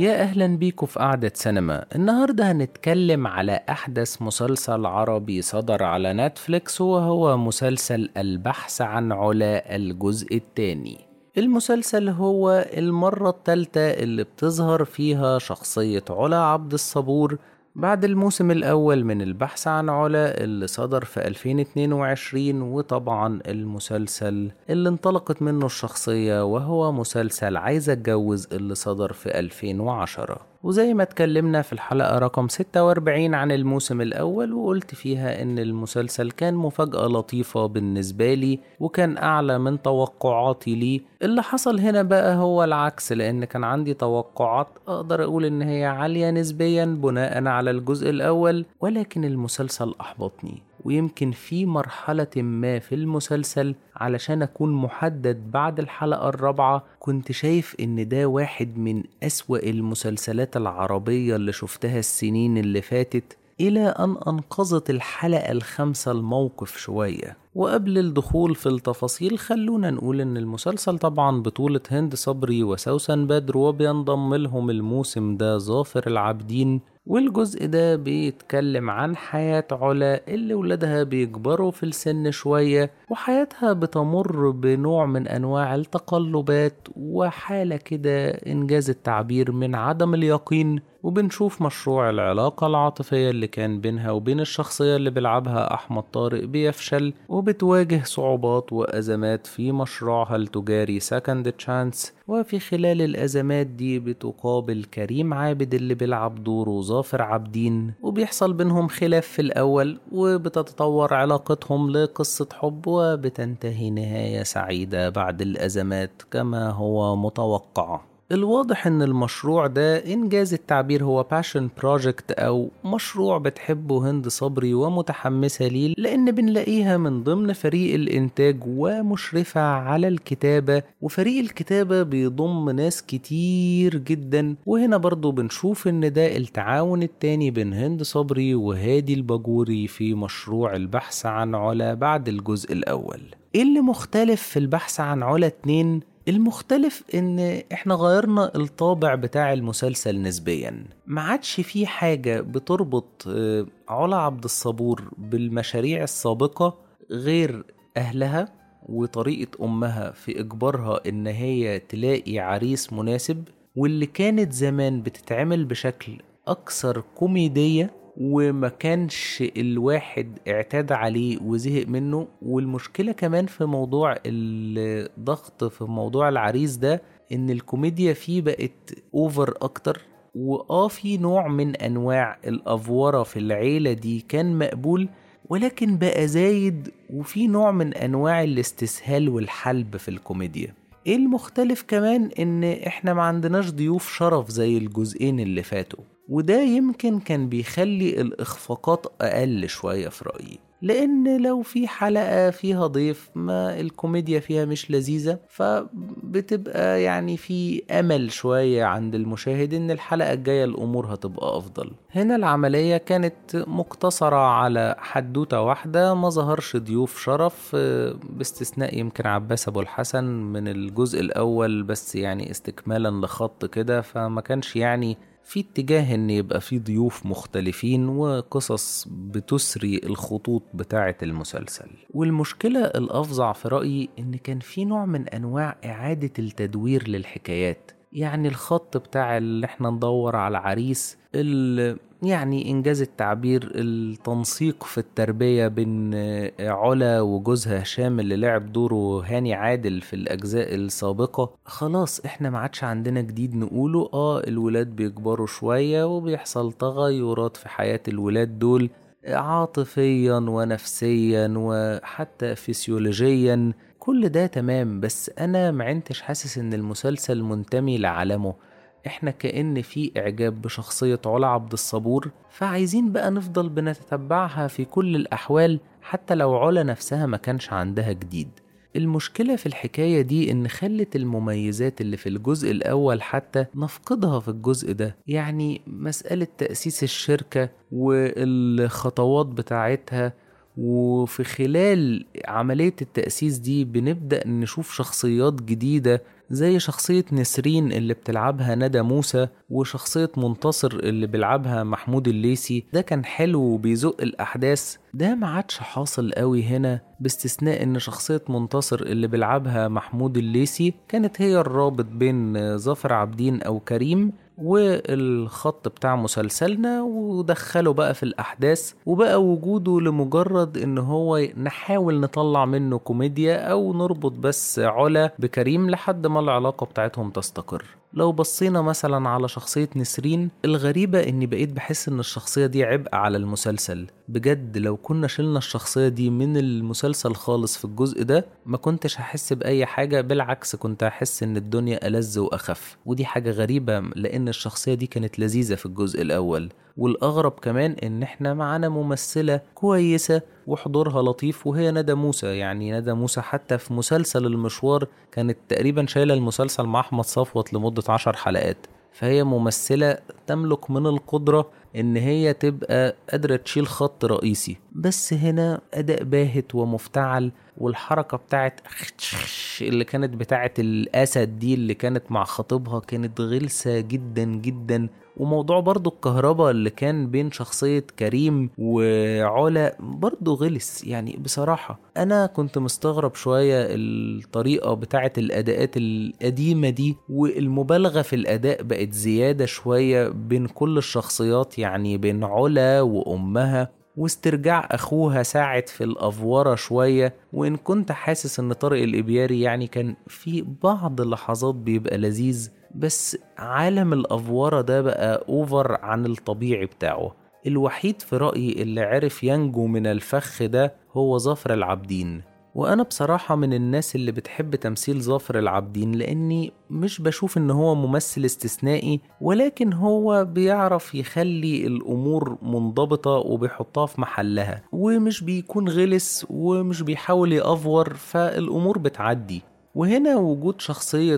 يا أهلا بيكم في قعدة سينما النهاردة هنتكلم على أحدث مسلسل عربي صدر على نتفليكس وهو مسلسل البحث عن علا الجزء الثاني المسلسل هو المرة الثالثة اللي بتظهر فيها شخصية علا عبد الصبور بعد الموسم الأول من البحث عن علا اللي صدر في 2022 وطبعا المسلسل اللي انطلقت منه الشخصية وهو مسلسل عايز اتجوز اللي صدر في 2010 وزي ما اتكلمنا في الحلقة رقم 46 عن الموسم الأول وقلت فيها إن المسلسل كان مفاجأة لطيفة بالنسبة لي وكان أعلى من توقعاتي ليه اللي حصل هنا بقى هو العكس لأن كان عندي توقعات أقدر أقول إن هي عالية نسبيا بناء على الجزء الأول ولكن المسلسل أحبطني ويمكن في مرحلة ما في المسلسل علشان أكون محدد بعد الحلقة الرابعة كنت شايف إن ده واحد من أسوأ المسلسلات العربية اللي شفتها السنين اللي فاتت إلى أن أنقذت الحلقة الخامسة الموقف شوية وقبل الدخول في التفاصيل خلونا نقول إن المسلسل طبعا بطولة هند صبري وسوسن بدر وبينضم لهم الموسم ده ظافر العابدين والجزء ده بيتكلم عن حياة علا اللي ولادها بيكبروا في السن شوية وحياتها بتمر بنوع من أنواع التقلبات وحالة كده إنجاز التعبير من عدم اليقين وبنشوف مشروع العلاقة العاطفية اللي كان بينها وبين الشخصية اللي بيلعبها أحمد طارق بيفشل وبتواجه صعوبات وأزمات في مشروعها التجاري سكند تشانس وفي خلال الأزمات دي بتقابل كريم عابد اللي بيلعب دوره ظافر عابدين وبيحصل بينهم خلاف في الأول وبتتطور علاقتهم لقصة حب وبتنتهي نهاية سعيدة بعد الأزمات كما هو متوقع الواضح ان المشروع ده انجاز التعبير هو باشن بروجكت او مشروع بتحبه هند صبري ومتحمسة ليه لان بنلاقيها من ضمن فريق الانتاج ومشرفة على الكتابة وفريق الكتابة بيضم ناس كتير جدا وهنا برضو بنشوف ان ده التعاون التاني بين هند صبري وهادي الباجوري في مشروع البحث عن علا بعد الجزء الاول ايه اللي مختلف في البحث عن علا اتنين المختلف ان احنا غيرنا الطابع بتاع المسلسل نسبيا ما عادش في حاجة بتربط علا عبد الصبور بالمشاريع السابقة غير اهلها وطريقة امها في اجبارها ان هي تلاقي عريس مناسب واللي كانت زمان بتتعمل بشكل اكثر كوميدية وما كانش الواحد اعتاد عليه وزهق منه والمشكلة كمان في موضوع الضغط في موضوع العريس ده ان الكوميديا فيه بقت اوفر اكتر واه في نوع من انواع الافوره في العيله دي كان مقبول ولكن بقى زايد وفي نوع من انواع الاستسهال والحلب في الكوميديا ايه المختلف كمان ان احنا ما عندناش ضيوف شرف زي الجزئين اللي فاتوا وده يمكن كان بيخلي الإخفاقات أقل شوية في رأيي لأن لو في حلقة فيها ضيف ما الكوميديا فيها مش لذيذة فبتبقى يعني في أمل شوية عند المشاهد إن الحلقة الجاية الأمور هتبقى أفضل هنا العملية كانت مقتصرة على حدوتة واحدة ما ظهرش ضيوف شرف باستثناء يمكن عباس أبو الحسن من الجزء الأول بس يعني استكمالا لخط كده فما كانش يعني في اتجاه ان يبقى في ضيوف مختلفين وقصص بتسري الخطوط بتاعة المسلسل والمشكلة الافظع في رأيي ان كان في نوع من انواع اعادة التدوير للحكايات يعني الخط بتاع اللي احنا ندور على عريس يعني إنجاز التعبير التنسيق في التربية بين علا وجوزها هشام اللي لعب دوره هاني عادل في الأجزاء السابقة خلاص إحنا ما عادش عندنا جديد نقوله آه الولاد بيكبروا شوية وبيحصل تغيرات في حياة الولاد دول عاطفيا ونفسيا وحتى فسيولوجيا كل ده تمام بس أنا معنتش حاسس إن المسلسل منتمي لعالمه احنا كأن في إعجاب بشخصية علا عبد الصبور فعايزين بقى نفضل بنتتبعها في كل الأحوال حتى لو علا نفسها ما كانش عندها جديد المشكلة في الحكاية دي إن خلت المميزات اللي في الجزء الأول حتى نفقدها في الجزء ده يعني مسألة تأسيس الشركة والخطوات بتاعتها وفي خلال عملية التأسيس دي بنبدأ نشوف شخصيات جديدة زي شخصية نسرين اللي بتلعبها ندى موسى وشخصية منتصر اللي بيلعبها محمود الليسي ده كان حلو وبيزق الأحداث ده ما عادش حاصل قوي هنا باستثناء ان شخصية منتصر اللي بيلعبها محمود الليسي كانت هي الرابط بين ظافر عابدين او كريم والخط بتاع مسلسلنا ودخله بقى في الأحداث وبقى وجوده لمجرد إن هو نحاول نطلع منه كوميديا أو نربط بس علا بكريم لحد ما العلاقة بتاعتهم تستقر لو بصينا مثلا على شخصية نسرين الغريبة اني بقيت بحس ان الشخصية دي عبء على المسلسل بجد لو كنا شلنا الشخصية دي من المسلسل خالص في الجزء ده ما كنتش هحس بأي حاجة بالعكس كنت هحس ان الدنيا ألذ وأخف ودي حاجة غريبة لأن الشخصية دي كانت لذيذة في الجزء الأول والأغرب كمان إن إحنا معانا ممثلة كويسة وحضورها لطيف وهي ندى موسى يعني ندى موسى حتى في مسلسل المشوار كانت تقريبا شايلة المسلسل مع أحمد صفوت لمدة عشر حلقات فهي ممثلة تملك من القدرة إن هي تبقى قادرة تشيل خط رئيسي بس هنا أداء باهت ومفتعل والحركة بتاعت اللي كانت بتاعت الأسد دي اللي كانت مع خطيبها كانت غلسة جدا جدا وموضوع برضو الكهرباء اللي كان بين شخصية كريم وعلا برضو غلس يعني بصراحة أنا كنت مستغرب شوية الطريقة بتاعة الأداءات القديمة دي والمبالغة في الأداء بقت زيادة شوية بين كل الشخصيات يعني بين علا وأمها واسترجاع أخوها ساعد في الأفورة شوية وإن كنت حاسس إن طارق الإبياري يعني كان في بعض اللحظات بيبقى لذيذ بس عالم الأفورة ده بقى أوفر عن الطبيعي بتاعه الوحيد في رأيي اللي عرف ينجو من الفخ ده هو ظافر العابدين وأنا بصراحة من الناس اللي بتحب تمثيل ظافر العابدين لأني مش بشوف إن هو ممثل استثنائي ولكن هو بيعرف يخلي الأمور منضبطة وبيحطها في محلها ومش بيكون غلس ومش بيحاول يأفور فالأمور بتعدي وهنا وجود شخصية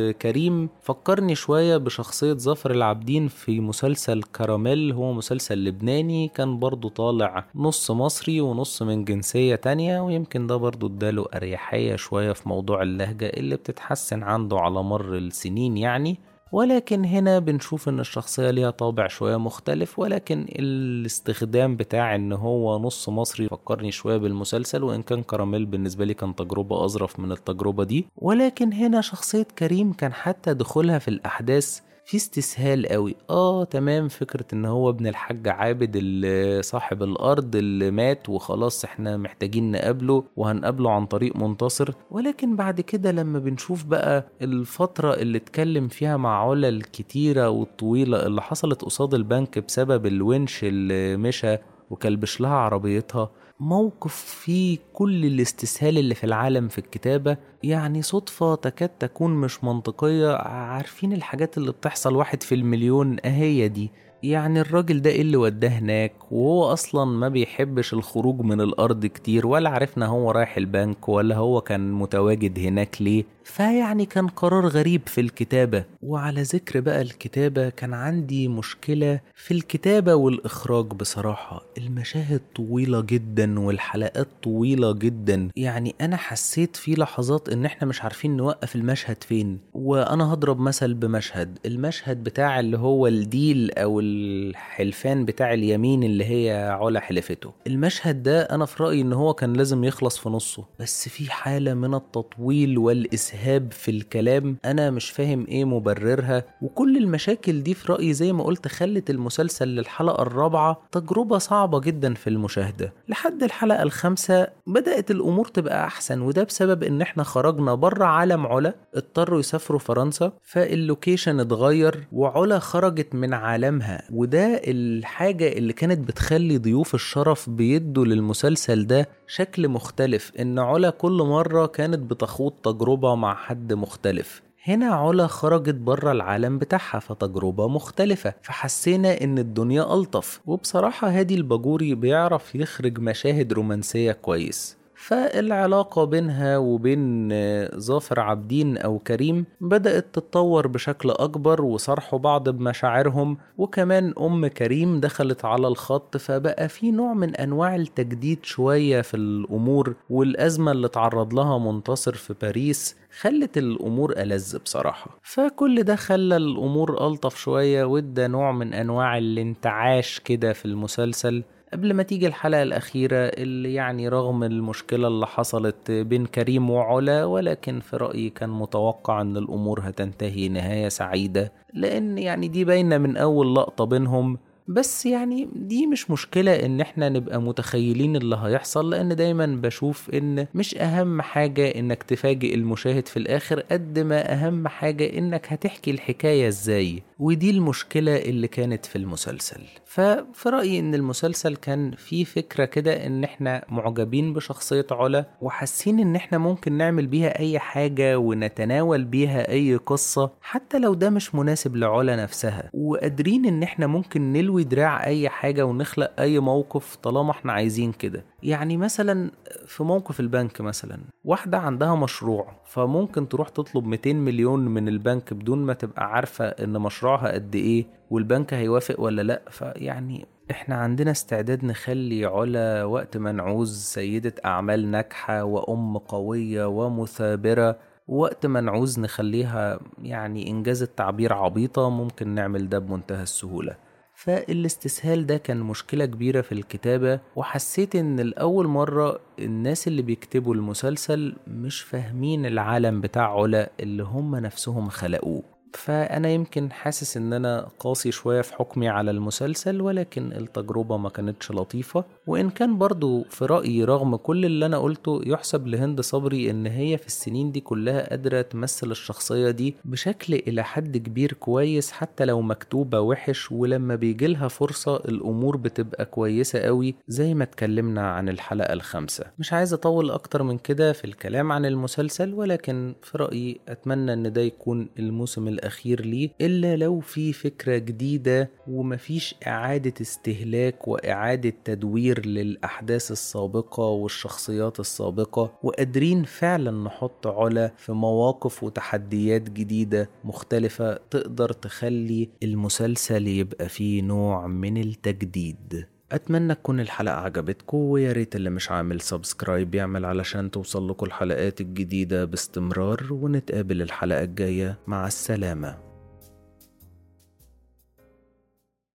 كريم فكرني شوية بشخصية ظفر العابدين في مسلسل كراميل هو مسلسل لبناني كان برضو طالع نص مصري ونص من جنسية تانية ويمكن ده برضو اداله أريحية شوية في موضوع اللهجة اللي بتتحسن عنده على مر السنين يعني ولكن هنا بنشوف ان الشخصية ليها طابع شوية مختلف ولكن الاستخدام بتاع ان هو نص مصري فكرني شوية بالمسلسل وان كان كراميل بالنسبة لي كان تجربة اظرف من التجربة دي ولكن هنا شخصية كريم كان حتى دخولها في الاحداث في استسهال قوي اه تمام فكرة ان هو ابن الحاج عابد اللي صاحب الارض اللي مات وخلاص احنا محتاجين نقابله وهنقابله عن طريق منتصر ولكن بعد كده لما بنشوف بقى الفترة اللي اتكلم فيها مع علا الكتيرة والطويلة اللي حصلت قصاد البنك بسبب الونش اللي مشى وكلبش لها عربيتها موقف فيه كل الاستسهال اللي في العالم في الكتابة يعني صدفة تكاد تكون مش منطقية عارفين الحاجات اللي بتحصل واحد في المليون اهي دي يعني الراجل ده ايه اللي وداه هناك وهو اصلا ما بيحبش الخروج من الارض كتير ولا عرفنا هو رايح البنك ولا هو كان متواجد هناك ليه فيعني كان قرار غريب في الكتابة وعلى ذكر بقى الكتابة كان عندي مشكلة في الكتابة والإخراج بصراحة المشاهد طويلة جدا والحلقات طويلة جدا يعني أنا حسيت في لحظات إن إحنا مش عارفين نوقف المشهد فين وأنا هضرب مثل بمشهد المشهد بتاع اللي هو الديل أو الحلفان بتاع اليمين اللي هي علا حلفته المشهد ده أنا في رأيي إن هو كان لازم يخلص في نصه بس في حالة من التطويل والإسهاب الإسهاب في الكلام أنا مش فاهم إيه مبررها وكل المشاكل دي في رأيي زي ما قلت خلت المسلسل للحلقة الرابعة تجربة صعبة جدا في المشاهدة لحد الحلقة الخامسة بدأت الأمور تبقى أحسن وده بسبب إن إحنا خرجنا بره عالم علا اضطروا يسافروا فرنسا فاللوكيشن اتغير وعلا خرجت من عالمها وده الحاجة اللي كانت بتخلي ضيوف الشرف بيدوا للمسلسل ده شكل مختلف إن علا كل مرة كانت بتخوض تجربة مع حد مختلف هنا علا خرجت بره العالم بتاعها فتجربة مختلفة فحسينا ان الدنيا ألطف وبصراحة هادي الباجوري بيعرف يخرج مشاهد رومانسية كويس فالعلاقة بينها وبين ظافر عابدين أو كريم بدأت تتطور بشكل أكبر وصرحوا بعض بمشاعرهم وكمان أم كريم دخلت على الخط فبقى في نوع من أنواع التجديد شوية في الأمور والأزمة اللي تعرض لها منتصر في باريس خلت الأمور ألذ بصراحة فكل ده خلى الأمور ألطف شوية وادى نوع من أنواع الانتعاش كده في المسلسل قبل ما تيجي الحلقة الأخيرة اللي يعني رغم المشكلة اللي حصلت بين كريم وعلا ولكن في رأيي كان متوقع أن الأمور هتنتهي نهاية سعيدة لأن يعني دي باينة من أول لقطة بينهم بس يعني دي مش مشكلة ان احنا نبقى متخيلين اللي هيحصل لان دايما بشوف ان مش اهم حاجة انك تفاجئ المشاهد في الاخر قد ما اهم حاجة انك هتحكي الحكاية ازاي ودي المشكلة اللي كانت في المسلسل ففي رأيي ان المسلسل كان فيه فكرة كده ان احنا معجبين بشخصية علا وحاسين ان احنا ممكن نعمل بيها اي حاجة ونتناول بيها اي قصة حتى لو ده مش مناسب لعلا نفسها وقادرين ان احنا ممكن نلوي دراع اي حاجة ونخلق اي موقف طالما احنا عايزين كده يعني مثلا في موقف البنك مثلا واحدة عندها مشروع فممكن تروح تطلب 200 مليون من البنك بدون ما تبقى عارفة ان مشروعها قد ايه والبنك هيوافق ولا لا فيعني احنا عندنا استعداد نخلي علا وقت ما نعوز سيدة اعمال ناجحة وام قوية ومثابرة وقت ما نعوز نخليها يعني انجاز التعبير عبيطة ممكن نعمل ده بمنتهى السهولة فالاستسهال ده كان مشكلة كبيرة في الكتابة وحسيت ان الأول مرة الناس اللي بيكتبوا المسلسل مش فاهمين العالم بتاع علا اللي هم نفسهم خلقوه فأنا يمكن حاسس إن أنا قاسي شوية في حكمي على المسلسل ولكن التجربة ما كانتش لطيفة وإن كان برضو في رأيي رغم كل اللي أنا قلته يحسب لهند صبري إن هي في السنين دي كلها قادرة تمثل الشخصية دي بشكل إلى حد كبير كويس حتى لو مكتوبة وحش ولما بيجيلها فرصة الأمور بتبقى كويسة قوي زي ما اتكلمنا عن الحلقة الخامسة مش عايز أطول أكتر من كده في الكلام عن المسلسل ولكن في رأيي أتمنى إن ده يكون الموسم الأخير ليه إلا لو في فكرة جديدة ومفيش إعادة استهلاك وإعادة تدوير للأحداث السابقة والشخصيات السابقة وقادرين فعلا نحط علا في مواقف وتحديات جديدة مختلفة تقدر تخلي المسلسل يبقى فيه نوع من التجديد اتمنى تكون الحلقة عجبتكم ويا ريت اللي مش عامل سبسكرايب يعمل علشان توصل لكم الحلقات الجديدة باستمرار ونتقابل الحلقة الجاية مع السلامة